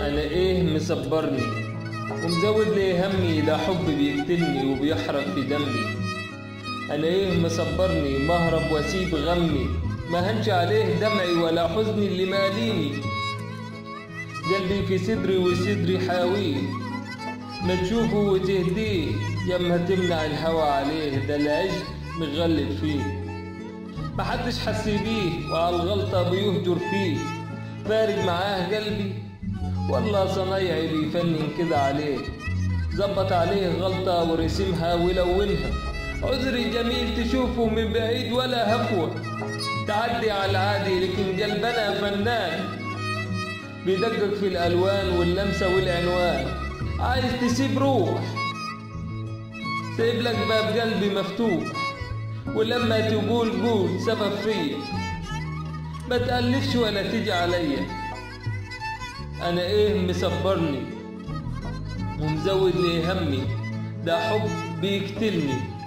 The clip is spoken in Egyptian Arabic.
انا ايه مصبرني ومزود لي همي ده حب بيقتلني وبيحرق في دمي انا ايه مصبرني مهرب واسيب غمي ما هنش عليه دمعي ولا حزني اللي ماليني قلبي في صدري وصدري حاويه ما تشوفه وتهديه يما تمنع الهوى عليه ده العشق مغلب فيه محدش حس بيه وعلى الغلطة بيهجر فيه فارق معاه قلبي والله صنايعي بيفنن كده عليه زبط عليه غلطة ورسمها ولونها عذري جميل تشوفه من بعيد ولا هفوة تعدي على العادي لكن قلبنا فنان بيدقق في الألوان واللمسة والعنوان عايز تسيب روح سيب لك باب قلبي مفتوح ولما تقول قول سبب فيا ما تألفش ولا تيجي عليا أنا إيه مصبرني ومزود لي همي ده حب بيقتلني